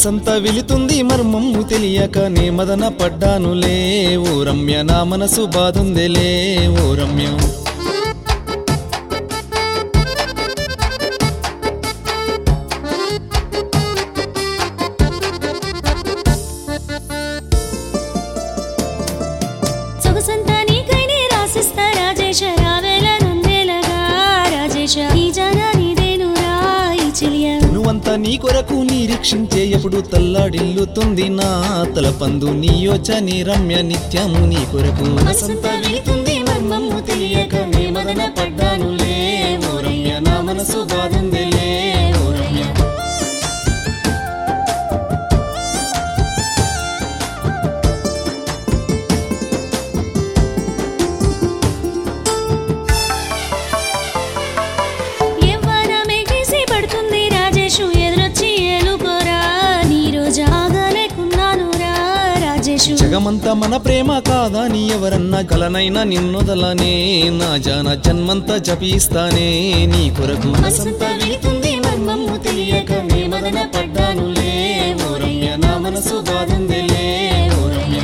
మనసంతా వెళుతుంది మర్మమ్ము తెలియక నే మదన పడ్డానులే ఓ రమ్య నా మనసు బాధుందిలే ఓ రమ్య సొగసంతా నీకైనే రాసిస్తా రాజేశ రావేల నందేలగా రాజేశ ఈ జన నీదేనురా ఈ చెలియా నువ్వంతా నీ కొరకు నిరీక్షించే ఎప్పుడు తల్లాడిల్లుతుంది నా తలపందు నీ యోచని రమ్య నిత్యము నీ కొరకు మనసంతా వెళుతుంది మర్మమ్ము తెలియక నే మదన పడ్డానులే ఓ రమ్య నా మనసు బాధుందిలే ఓ రమ్య యవ్వనమే గీసి పడుతుంది రాజేషు ఎదురొచ్చి ఏలుకోరా నీ రోజు ఆగలేకున్నాను రా రాజేషు జగమంతా మన ప్రేమ కాదా నీ ఎవరన్నా కలనైనా నిన్నొదలనే నా జాన జన్మంతా జపిస్తానే నీ కొరకు మనసంతా వెళుతుంది మర్మమ్ము తెలియక నే మదన పడ్డానులే ఓ రమ్య నా మనసు బాధుందిలే ఓ రమ్య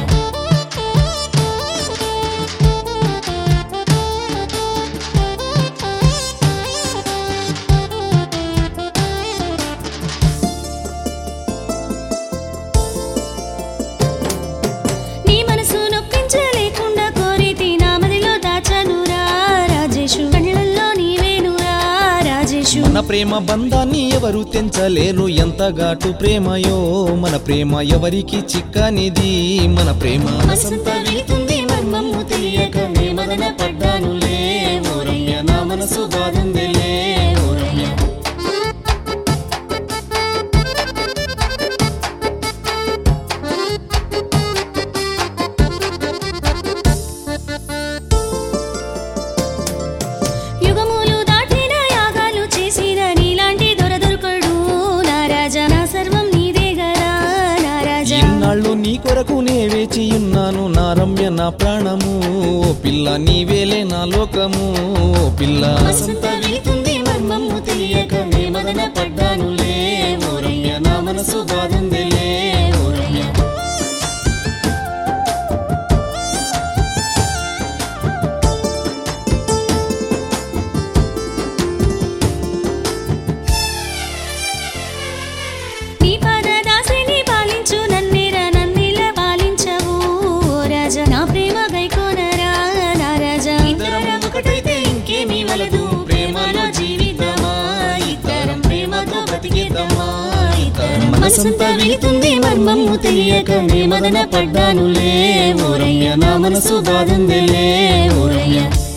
నీ మనసు నొప్పించలేకుండా కోరితి నా మదిలో దాచనురా రాజేషు కళ్ళల్లో నీవేనురా రాజేషు మన ప్రేమ బంధాన్ని ఎవరు తెంచలేరు ఎంత ఘాటు ప్రేమయో మన ప్రేమ ఎవరికి చిక్కనిది మన ప్రేమ మనసంతా వెళుతుంది మర్మమ్ము తెలియక నే మదన పడ్డానులే ఓ రమ్య నా మనసు బాధుందిలే ఓ రమ్య యుగములు దాటిన యాగాలు చేసిన నీలాంటి దొరదొరకడు నా రాజా నా సర్వం నీదే గదా నా రాజా ఇన్నాళ్ళు నీ కొరకు నే వేచి ఉన్నాను నా రమ్య నా ప్రాణము ఓ పిల్ల నీవేలే నా లోకము ఓ పిల్ల మనసంతా వెళుతుంది మర్మమ్ము తెలియక నే మదన పడ్డానులే ఓ రమ్య నా మనసు బాధుందిలే ఓ రమ్య నీ పద దాసిని పాలించు నన్నిరా నన్నిల పాలించవు ఓ రాజా నా ప్రేమ గైకోనరా నా రాజా ఇద్దరం ఒకటైతే ఇంకేమీ వలదు ప్రేమలో జీవితమా ఇద్దరం ప్రేమతో బ్రతికిద్దామా ఇద్దరం మనసంతా వెళుతుంది మర్మమ్ము తెలియక నే మదన పడ్డానులే ఓ రమ్య నా మనసు బాధుందిలే ఓ రమ్య